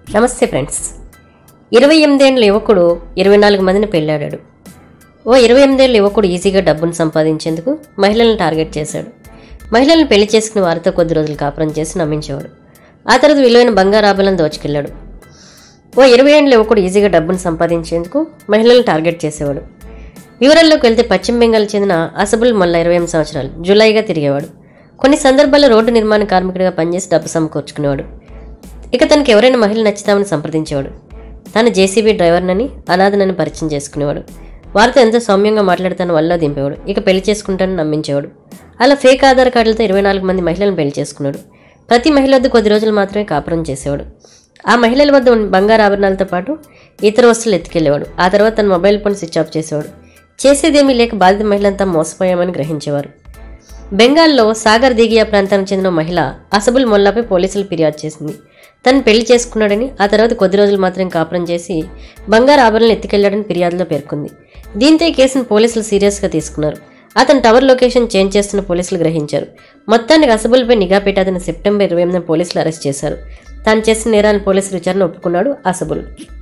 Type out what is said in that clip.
నమస్తే ఫ్రెండ్స్ ఇరవై ఎనిమిదేళ్ళ యువకుడు ఇరవై నాలుగు మందిని పెళ్ళాడాడు ఓ ఇరవై ఎనిమిదేళ్ళ యువకుడు ఈజీగా డబ్బును సంపాదించేందుకు మహిళలను టార్గెట్ చేశాడు మహిళలను పెళ్లి చేసుకుని వారితో కొద్ది రోజులు కాపురం చేసి నమ్మించేవాడు ఆ తర్వాత విలువైన బంగారాభలను దోచుకెళ్ళాడు ఓ ఇరవై ఏళ్ళ యువకుడు ఈజీగా డబ్బును సంపాదించేందుకు మహిళలను టార్గెట్ చేసేవాడు వివరాల్లోకి వెళ్తే పశ్చిమ బెంగాల్ చెందిన అసబుల్ మొల్ల ఇరవై ఎనిమిది సంవత్సరాలు జులైగా తిరిగేవాడు కొన్ని సందర్భాల్లో రోడ్డు నిర్మాణ కార్మికుడిగా పనిచేసి డబ్బు సమకూర్చుకునేవాడు ఇక తనకి ఎవరైనా మహిళ నచ్చుతామని సంప్రదించేవాడు తాను జేసీబీ డ్రైవర్నని అనాథనని పరిచయం చేసుకునేవాడు వారితో ఎంతో సౌమ్యంగా మాట్లాడుతాను వల్ల దింపేవాడు ఇక పెళ్లి చేసుకుంటానని నమ్మించేవాడు అలా ఫేక్ ఆధార్ కార్డులతో ఇరవై నాలుగు మంది మహిళలను పెళ్లి చేసుకున్నాడు ప్రతి మహిళ వద్ద కొద్ది రోజులు మాత్రమే కాపురం చేసేవాడు ఆ మహిళల వద్ద ఉన్న బంగారు ఆభరణాలతో పాటు ఇతర వస్తువులు ఎత్తుకెళ్లేవాడు ఆ తర్వాత తన మొబైల్ ఫోన్ స్విచ్ ఆఫ్ చేసేవాడు చేసేదేమీ లేక బాధిత మహిళంతా మోసపోయామని గ్రహించేవారు బెంగాల్లో సాగర్ దిగియా ప్రాంతానికి చెందిన ఓ మహిళ అసబుల్ మొల్లాపై పోలీసులు ఫిర్యాదు చేసింది తను పెళ్లి చేసుకున్నాడని ఆ తర్వాత కొద్ది రోజులు మాత్రం కాపురం చేసి బంగారు ఆభరణలు ఎత్తుకెళ్లాడని ఫిర్యాదులో పేర్కొంది దీంతో ఈ కేసును పోలీసులు సీరియస్గా తీసుకున్నారు అతను టవర్ లొకేషన్ చేంజ్ చేస్తున్న పోలీసులు గ్రహించారు మొత్తానికి అసబుల్పై నిఘా పెట్టాదని సెప్టెంబర్ ఇరవై ఎనిమిదిన పోలీసులు అరెస్ట్ చేశారు తాను చేసిన నేరాన్ని పోలీసులు విచారణ ఒప్పుకున్నాడు అసబుల్